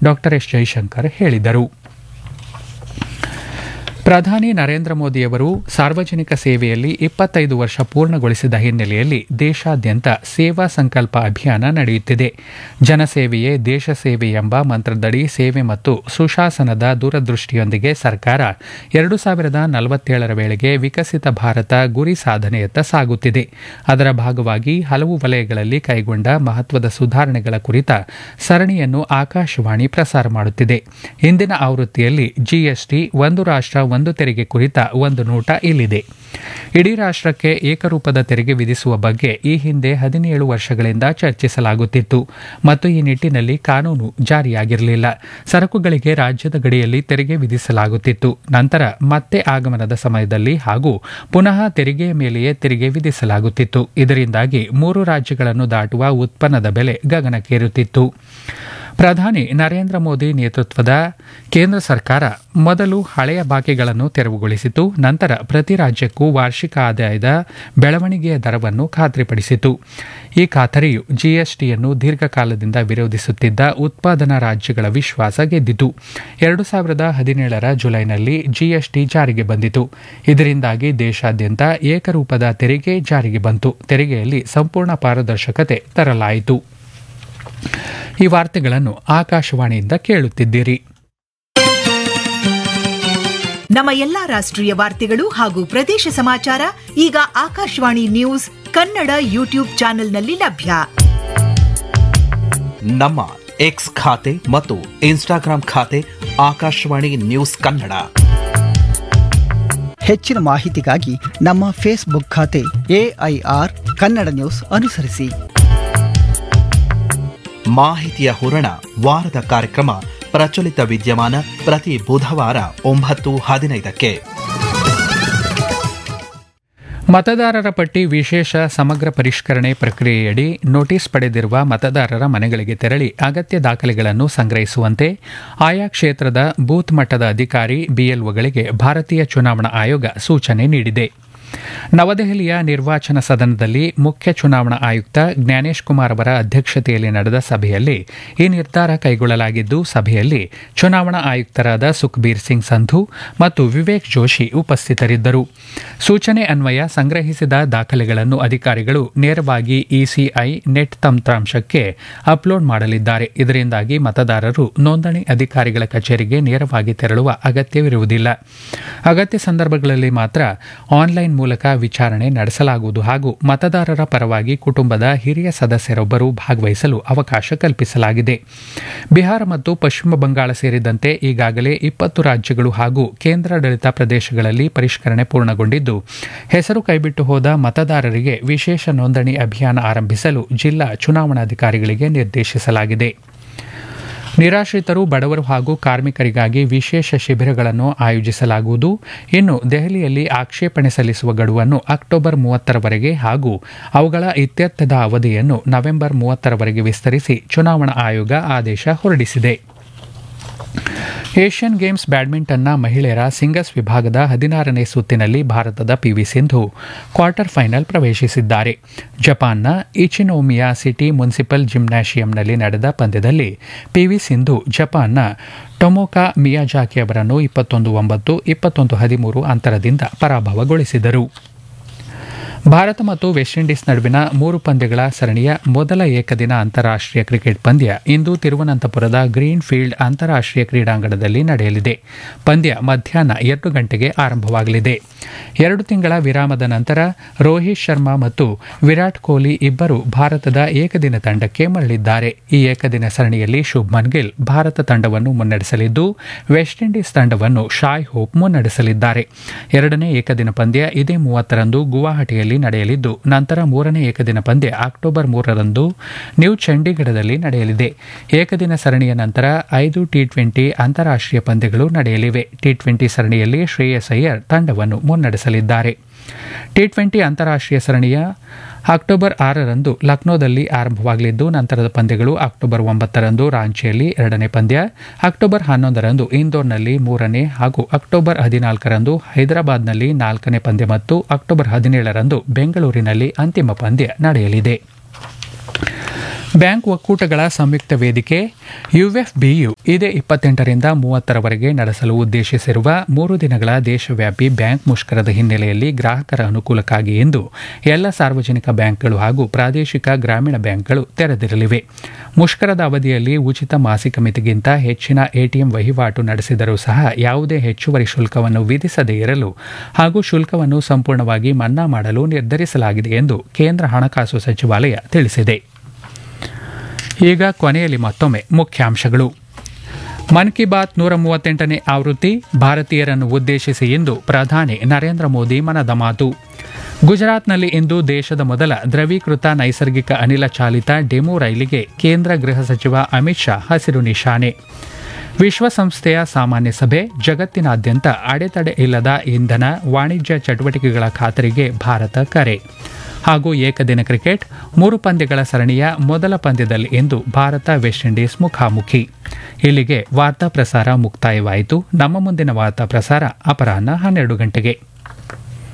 doctor S Jaishankar ಹೇಳಿದರು ಪ್ರಧಾನಿ ನರೇಂದ್ರ ಮೋದಿಯವರು ಸಾರ್ವಜನಿಕ ಸೇವೆಯಲ್ಲಿ ಇಪ್ಪತ್ತೈದು ವರ್ಷ ಪೂರ್ಣಗೊಳಿಸಿದ ಹಿನ್ನೆಲೆಯಲ್ಲಿ ದೇಶಾದ್ಯಂತ ಸೇವಾ ಸಂಕಲ್ಪ ಅಭಿಯಾನ ನಡೆಯುತ್ತಿದೆ ಜನಸೇವೆಯೇ ದೇಶ ಸೇವೆ ಎಂಬ ಮಂತ್ರದಡಿ ಸೇವೆ ಮತ್ತು ಸುಶಾಸನದ ದೂರದೃಷ್ಟಿಯೊಂದಿಗೆ ಸರ್ಕಾರ ಎರಡು ಸಾವಿರದ ನಲವತ್ತೇಳರ ವೇಳೆಗೆ ವಿಕಸಿತ ಭಾರತ ಗುರಿ ಸಾಧನೆಯತ್ತ ಸಾಗುತ್ತಿದೆ ಅದರ ಭಾಗವಾಗಿ ಹಲವು ವಲಯಗಳಲ್ಲಿ ಕೈಗೊಂಡ ಮಹತ್ವದ ಸುಧಾರಣೆಗಳ ಕುರಿತ ಸರಣಿಯನ್ನು ಆಕಾಶವಾಣಿ ಪ್ರಸಾರ ಮಾಡುತ್ತಿದೆ ಇಂದಿನ ಆವೃತ್ತಿಯಲ್ಲಿ ಜಿಎಸ್ಟಿ ಒಂದು ರಾಷ್ಟ್ರ ಒಂದು ತೆರಿಗೆ ಕುರಿತ ಒಂದು ನೋಟ ಇಲ್ಲಿದೆ ಇಡೀ ರಾಷ್ಟ್ರಕ್ಕೆ ಏಕರೂಪದ ತೆರಿಗೆ ವಿಧಿಸುವ ಬಗ್ಗೆ ಈ ಹಿಂದೆ ಹದಿನೇಳು ವರ್ಷಗಳಿಂದ ಚರ್ಚಿಸಲಾಗುತ್ತಿತ್ತು ಮತ್ತು ಈ ನಿಟ್ಟಿನಲ್ಲಿ ಕಾನೂನು ಜಾರಿಯಾಗಿರಲಿಲ್ಲ ಸರಕುಗಳಿಗೆ ರಾಜ್ಯದ ಗಡಿಯಲ್ಲಿ ತೆರಿಗೆ ವಿಧಿಸಲಾಗುತ್ತಿತ್ತು ನಂತರ ಮತ್ತೆ ಆಗಮನದ ಸಮಯದಲ್ಲಿ ಹಾಗೂ ಪುನಃ ತೆರಿಗೆಯ ಮೇಲೆಯೇ ತೆರಿಗೆ ವಿಧಿಸಲಾಗುತ್ತಿತ್ತು ಇದರಿಂದಾಗಿ ಮೂರು ರಾಜ್ಯಗಳನ್ನು ದಾಟುವ ಉತ್ಪನ್ನದ ಬೆಲೆ ಗಗನಕ್ಕೇರುತ್ತಿತ್ತು ಪ್ರಧಾನಿ ನರೇಂದ್ರ ಮೋದಿ ನೇತೃತ್ವದ ಕೇಂದ್ರ ಸರ್ಕಾರ ಮೊದಲು ಹಳೆಯ ಬಾಕಿಗಳನ್ನು ತೆರವುಗೊಳಿಸಿತು ನಂತರ ಪ್ರತಿ ರಾಜ್ಯಕ್ಕೂ ವಾರ್ಷಿಕ ಆದಾಯದ ಬೆಳವಣಿಗೆಯ ದರವನ್ನು ಖಾತ್ರಿಪಡಿಸಿತು ಈ ಖಾತರಿಯು ಜಿಎಸ್ಟಿಯನ್ನು ದೀರ್ಘಕಾಲದಿಂದ ವಿರೋಧಿಸುತ್ತಿದ್ದ ಉತ್ಪಾದನಾ ರಾಜ್ಯಗಳ ವಿಶ್ವಾಸ ಗೆದ್ದಿತು ಎರಡು ಸಾವಿರದ ಹದಿನೇಳರ ಜುಲೈನಲ್ಲಿ ಜಿಎಸ್ಟಿ ಜಾರಿಗೆ ಬಂದಿತು ಇದರಿಂದಾಗಿ ದೇಶಾದ್ಯಂತ ಏಕರೂಪದ ತೆರಿಗೆ ಜಾರಿಗೆ ಬಂತು ತೆರಿಗೆಯಲ್ಲಿ ಸಂಪೂರ್ಣ ಪಾರದರ್ಶಕತೆ ತರಲಾಯಿತು ಈ ವಾರ್ತೆಗಳನ್ನು ಆಕಾಶವಾಣಿಯಿಂದ ಕೇಳುತ್ತಿದ್ದೀರಿ ನಮ್ಮ ಎಲ್ಲಾ ರಾಷ್ಟ್ರೀಯ ವಾರ್ತೆಗಳು ಹಾಗೂ ಪ್ರದೇಶ ಸಮಾಚಾರ ಈಗ ಆಕಾಶವಾಣಿ ನ್ಯೂಸ್ ಕನ್ನಡ ಯೂಟ್ಯೂಬ್ ಚಾನೆಲ್ನಲ್ಲಿ ಲಭ್ಯ ನಮ್ಮ ಎಕ್ಸ್ ಖಾತೆ ಮತ್ತು ಇನ್ಸ್ಟಾಗ್ರಾಂ ಖಾತೆ ಆಕಾಶವಾಣಿ ನ್ಯೂಸ್ ಕನ್ನಡ ಹೆಚ್ಚಿನ ಮಾಹಿತಿಗಾಗಿ ನಮ್ಮ ಫೇಸ್ಬುಕ್ ಖಾತೆ ಎಐಆರ್ ಕನ್ನಡ ನ್ಯೂಸ್ ಅನುಸರಿಸಿ ಮಾಹಿತಿಯ ಹೂರಣ ವಾರದ ಕಾರ್ಯಕ್ರಮ ಪ್ರಚಲಿತ ವಿದ್ಯಮಾನ ಪ್ರತಿ ಬುಧವಾರ ಒಂಬತ್ತು ಹದಿನೈದಕ್ಕೆ ಮತದಾರರ ಪಟ್ಟಿ ವಿಶೇಷ ಸಮಗ್ರ ಪರಿಷ್ಕರಣೆ ಪ್ರಕ್ರಿಯೆಯಡಿ ನೋಟಿಸ್ ಪಡೆದಿರುವ ಮತದಾರರ ಮನೆಗಳಿಗೆ ತೆರಳಿ ಅಗತ್ಯ ದಾಖಲೆಗಳನ್ನು ಸಂಗ್ರಹಿಸುವಂತೆ ಆಯಾ ಕ್ಷೇತ್ರದ ಬೂತ್ ಮಟ್ಟದ ಅಧಿಕಾರಿ ಬಿಎಲ್ಒಗಳಿಗೆ ಭಾರತೀಯ ಚುನಾವಣಾ ಆಯೋಗ ಸೂಚನೆ ನೀಡಿದೆ ನವದೆಹಲಿಯ ನಿರ್ವಾಚನ ಸದನದಲ್ಲಿ ಮುಖ್ಯ ಚುನಾವಣಾ ಆಯುಕ್ತ ಜ್ಞಾನೇಶ್ ಕುಮಾರ್ ಅವರ ಅಧ್ಯಕ್ಷತೆಯಲ್ಲಿ ನಡೆದ ಸಭೆಯಲ್ಲಿ ಈ ನಿರ್ಧಾರ ಕೈಗೊಳ್ಳಲಾಗಿದ್ದು ಸಭೆಯಲ್ಲಿ ಚುನಾವಣಾ ಆಯುಕ್ತರಾದ ಸುಖ್ಬೀರ್ ಸಿಂಗ್ ಸಂಧು ಮತ್ತು ವಿವೇಕ್ ಜೋಶಿ ಉಪಸ್ಥಿತರಿದ್ದರು ಸೂಚನೆ ಅನ್ವಯ ಸಂಗ್ರಹಿಸಿದ ದಾಖಲೆಗಳನ್ನು ಅಧಿಕಾರಿಗಳು ನೇರವಾಗಿ ಇಸಿಐ ನೆಟ್ ತಂತ್ರಾಂಶಕ್ಕೆ ಅಪ್ಲೋಡ್ ಮಾಡಲಿದ್ದಾರೆ ಇದರಿಂದಾಗಿ ಮತದಾರರು ನೋಂದಣಿ ಅಧಿಕಾರಿಗಳ ಕಚೇರಿಗೆ ನೇರವಾಗಿ ತೆರಳುವ ಅಗತ್ಯವಿರುವುದಿಲ್ಲ ಅಗತ್ಯ ಸಂದರ್ಭಗಳಲ್ಲಿ ಮಾತ್ರ ಆನ್ಲೈನ್ ಮೂಲಕ ವಿಚಾರಣೆ ನಡೆಸಲಾಗುವುದು ಹಾಗೂ ಮತದಾರರ ಪರವಾಗಿ ಕುಟುಂಬದ ಹಿರಿಯ ಸದಸ್ಯರೊಬ್ಬರು ಭಾಗವಹಿಸಲು ಅವಕಾಶ ಕಲ್ಪಿಸಲಾಗಿದೆ ಬಿಹಾರ ಮತ್ತು ಪಶ್ಚಿಮ ಬಂಗಾಳ ಸೇರಿದಂತೆ ಈಗಾಗಲೇ ಇಪ್ಪತ್ತು ರಾಜ್ಯಗಳು ಹಾಗೂ ಕೇಂದ್ರಾಡಳಿತ ಪ್ರದೇಶಗಳಲ್ಲಿ ಪರಿಷ್ಕರಣೆ ಪೂರ್ಣಗೊಂಡಿದ್ದು ಹೆಸರು ಕೈಬಿಟ್ಟು ಹೋದ ಮತದಾರರಿಗೆ ವಿಶೇಷ ನೋಂದಣಿ ಅಭಿಯಾನ ಆರಂಭಿಸಲು ಜಿಲ್ಲಾ ಚುನಾವಣಾಧಿಕಾರಿಗಳಿಗೆ ನಿರ್ದೇಶಿಸಲಾಗಿದೆ ನಿರಾಶ್ರಿತರು ಬಡವರು ಹಾಗೂ ಕಾರ್ಮಿಕರಿಗಾಗಿ ವಿಶೇಷ ಶಿಬಿರಗಳನ್ನು ಆಯೋಜಿಸಲಾಗುವುದು ಇನ್ನು ದೆಹಲಿಯಲ್ಲಿ ಆಕ್ಷೇಪಣೆ ಸಲ್ಲಿಸುವ ಗಡುವನ್ನು ಅಕ್ಟೋಬರ್ ಮೂವತ್ತರವರೆಗೆ ಹಾಗೂ ಅವುಗಳ ಇತ್ಯರ್ಥದ ಅವಧಿಯನ್ನು ನವೆಂಬರ್ ಮೂವತ್ತರವರೆಗೆ ವಿಸ್ತರಿಸಿ ಚುನಾವಣಾ ಆಯೋಗ ಆದೇಶ ಹೊರಡಿಸಿದೆ ಏಷ್ಯನ್ ಗೇಮ್ಸ್ ಬ್ಯಾಡ್ಮಿಂಟನ್ನ ಮಹಿಳೆಯರ ಸಿಂಗಲ್ಸ್ ವಿಭಾಗದ ಹದಿನಾರನೇ ಸುತ್ತಿನಲ್ಲಿ ಭಾರತದ ಪಿವಿ ಸಿಂಧು ಕ್ವಾರ್ಟರ್ ಫೈನಲ್ ಪ್ರವೇಶಿಸಿದ್ದಾರೆ ಜಪಾನ್ನ ಇಚಿನೋಮಿಯಾ ಸಿಟಿ ಮುನ್ಸಿಪಲ್ ಜಿಮ್ನಾಶಿಯಂನಲ್ಲಿ ನಡೆದ ಪಂದ್ಯದಲ್ಲಿ ಪಿವಿ ಸಿಂಧು ಜಪಾನ್ನ ಟೊಮೊಕಾ ಮಿಯಾಜಾಕಿ ಅವರನ್ನು ಇಪ್ಪತ್ತೊಂದು ಒಂಬತ್ತು ಇಪ್ಪತ್ತೊಂದು ಹದಿಮೂರು ಅಂತರದಿಂದ ಪರಾಭವಗೊಳಿಸಿದರು ಭಾರತ ಮತ್ತು ವೆಸ್ಟ್ ಇಂಡೀಸ್ ನಡುವಿನ ಮೂರು ಪಂದ್ಯಗಳ ಸರಣಿಯ ಮೊದಲ ಏಕದಿನ ಅಂತಾರಾಷ್ಟ್ರೀಯ ಕ್ರಿಕೆಟ್ ಪಂದ್ಯ ಇಂದು ತಿರುವನಂತಪುರದ ಗ್ರೀನ್ ಫೀಲ್ಡ್ ಅಂತಾರಾಷ್ಟ್ರೀಯ ಕ್ರೀಡಾಂಗಣದಲ್ಲಿ ನಡೆಯಲಿದೆ ಪಂದ್ಯ ಮಧ್ಯಾಹ್ನ ಎರಡು ಗಂಟೆಗೆ ಆರಂಭವಾಗಲಿದೆ ಎರಡು ತಿಂಗಳ ವಿರಾಮದ ನಂತರ ರೋಹಿತ್ ಶರ್ಮಾ ಮತ್ತು ವಿರಾಟ್ ಕೊಹ್ಲಿ ಇಬ್ಬರು ಭಾರತದ ಏಕದಿನ ತಂಡಕ್ಕೆ ಮರಳಿದ್ದಾರೆ ಈ ಏಕದಿನ ಸರಣಿಯಲ್ಲಿ ಶುಭ್ಮನ್ ಗಿಲ್ ಭಾರತ ತಂಡವನ್ನು ಮುನ್ನಡೆಸಲಿದ್ದು ವೆಸ್ಟ್ ಇಂಡೀಸ್ ತಂಡವನ್ನು ಶಾಯ್ ಹೋಪ್ ಮುನ್ನಡೆಸಲಿದ್ದಾರೆ ಎರಡನೇ ಏಕದಿನ ಪಂದ್ಯ ಇದೇ ಮೂವತ್ತರಂದು ಗುವಾಹಟಿಯಲ್ಲಿ ನಡೆಯಲಿದ್ದು ನಂತರ ಮೂರನೇ ಏಕದಿನ ಪಂದ್ಯ ಅಕ್ಟೋಬರ್ ಮೂರರಂದು ನ್ಯೂ ಚಂಡೀಗಢದಲ್ಲಿ ನಡೆಯಲಿದೆ ಏಕದಿನ ಸರಣಿಯ ನಂತರ ಐದು ಟಿ ಟ್ವೆಂಟಿ ಅಂತಾರಾಷ್ಟ್ರೀಯ ಪಂದ್ಯಗಳು ನಡೆಯಲಿವೆ ಟಿ ಟ್ವೆಂಟಿ ಸರಣಿಯಲ್ಲಿ ಶ್ರೇಯಸ್ ಅಯ್ಯರ್ ತಂಡವನ್ನು ಮುನ್ನಡೆಸಲಿದ್ದಾರೆ ಟಿ ಟ್ವೆಂಟಿ ಅಂತಾರಾಷ್ಟ್ರೀಯ ಸರಣಿಯ ಅಕ್ಟೋಬರ್ ಆರರಂದು ಲಕ್ನೋದಲ್ಲಿ ಆರಂಭವಾಗಲಿದ್ದು ನಂತರದ ಪಂದ್ಯಗಳು ಅಕ್ಟೋಬರ್ ಒಂಬತ್ತರಂದು ರಾಂಚಿಯಲ್ಲಿ ಎರಡನೇ ಪಂದ್ಯ ಅಕ್ಟೋಬರ್ ಹನ್ನೊಂದರಂದು ಇಂದೋರ್ನಲ್ಲಿ ಮೂರನೇ ಹಾಗೂ ಅಕ್ಟೋಬರ್ ಹದಿನಾಲ್ಕರಂದು ಹೈದರಾಬಾದ್ನಲ್ಲಿ ನಾಲ್ಕನೇ ಪಂದ್ಯ ಮತ್ತು ಅಕ್ಟೋಬರ್ ಹದಿನೇಳರಂದು ಬೆಂಗಳೂರಿನಲ್ಲಿ ಅಂತಿಮ ಪಂದ್ಯ ನಡೆಯಲಿದೆ ಬ್ಯಾಂಕ್ ಒಕ್ಕೂಟಗಳ ಸಂಯುಕ್ತ ವೇದಿಕೆ ಯುಎಫ್ಬಿಯು ಇದೇ ಇಪ್ಪತ್ತೆಂಟರಿಂದ ಮೂವತ್ತರವರೆಗೆ ನಡೆಸಲು ಉದ್ದೇಶಿಸಿರುವ ಮೂರು ದಿನಗಳ ದೇಶವ್ಯಾಪಿ ಬ್ಯಾಂಕ್ ಮುಷ್ಕರದ ಹಿನ್ನೆಲೆಯಲ್ಲಿ ಗ್ರಾಹಕರ ಅನುಕೂಲಕ್ಕಾಗಿ ಎಂದು ಎಲ್ಲ ಸಾರ್ವಜನಿಕ ಬ್ಯಾಂಕ್ಗಳು ಹಾಗೂ ಪ್ರಾದೇಶಿಕ ಗ್ರಾಮೀಣ ಬ್ಯಾಂಕ್ಗಳು ತೆರೆದಿರಲಿವೆ ಮುಷ್ಕರದ ಅವಧಿಯಲ್ಲಿ ಉಚಿತ ಮಾಸಿಕ ಮಿತಿಗಿಂತ ಹೆಚ್ಚಿನ ಎಟಿಎಂ ವಹಿವಾಟು ನಡೆಸಿದರೂ ಸಹ ಯಾವುದೇ ಹೆಚ್ಚುವರಿ ಶುಲ್ಕವನ್ನು ವಿಧಿಸದೇ ಇರಲು ಹಾಗೂ ಶುಲ್ಕವನ್ನು ಸಂಪೂರ್ಣವಾಗಿ ಮನ್ನಾ ಮಾಡಲು ನಿರ್ಧರಿಸಲಾಗಿದೆ ಎಂದು ಕೇಂದ್ರ ಹಣಕಾಸು ಸಚಿವಾಲಯ ತಿಳಿಸಿದೆ ಈಗ ಕೊನೆಯಲ್ಲಿ ಮತ್ತೊಮ್ಮೆ ಮುಖ್ಯಾಂಶಗಳು ಮನ್ ಕಿ ಬಾತ್ ನೂರ ಮೂವತ್ತೆಂಟನೇ ಆವೃತ್ತಿ ಭಾರತೀಯರನ್ನು ಉದ್ದೇಶಿಸಿ ಇಂದು ಪ್ರಧಾನಿ ನರೇಂದ್ರ ಮೋದಿ ಮನದ ಮಾತು ಗುಜರಾತ್ನಲ್ಲಿ ಇಂದು ದೇಶದ ಮೊದಲ ದ್ರವೀಕೃತ ನೈಸರ್ಗಿಕ ಅನಿಲ ಚಾಲಿತ ಡೆಮು ರೈಲಿಗೆ ಕೇಂದ್ರ ಗೃಹ ಸಚಿವ ಅಮಿತ್ ಶಾ ಹಸಿರು ನಿಶಾನೆ ವಿಶ್ವಸಂಸ್ಥೆಯ ಸಾಮಾನ್ಯ ಸಭೆ ಜಗತ್ತಿನಾದ್ಯಂತ ಅಡೆತಡೆ ಇಲ್ಲದ ಇಂಧನ ವಾಣಿಜ್ಯ ಚಟುವಟಿಕೆಗಳ ಖಾತರಿಗೆ ಭಾರತ ಕರೆ ಹಾಗೂ ಏಕದಿನ ಕ್ರಿಕೆಟ್ ಮೂರು ಪಂದ್ಯಗಳ ಸರಣಿಯ ಮೊದಲ ಪಂದ್ಯದಲ್ಲಿ ಇಂದು ಭಾರತ ವೆಸ್ಟ್ ಇಂಡೀಸ್ ಮುಖಾಮುಖಿ ಇಲ್ಲಿಗೆ ವಾರ್ತಾ ಪ್ರಸಾರ ಮುಕ್ತಾಯವಾಯಿತು ನಮ್ಮ ಮುಂದಿನ ವಾರ್ತಾ ಪ್ರಸಾರ ಅಪರಾಹ್ನ ಹನ್ನೆರಡು ಗಂಟೆಗೆ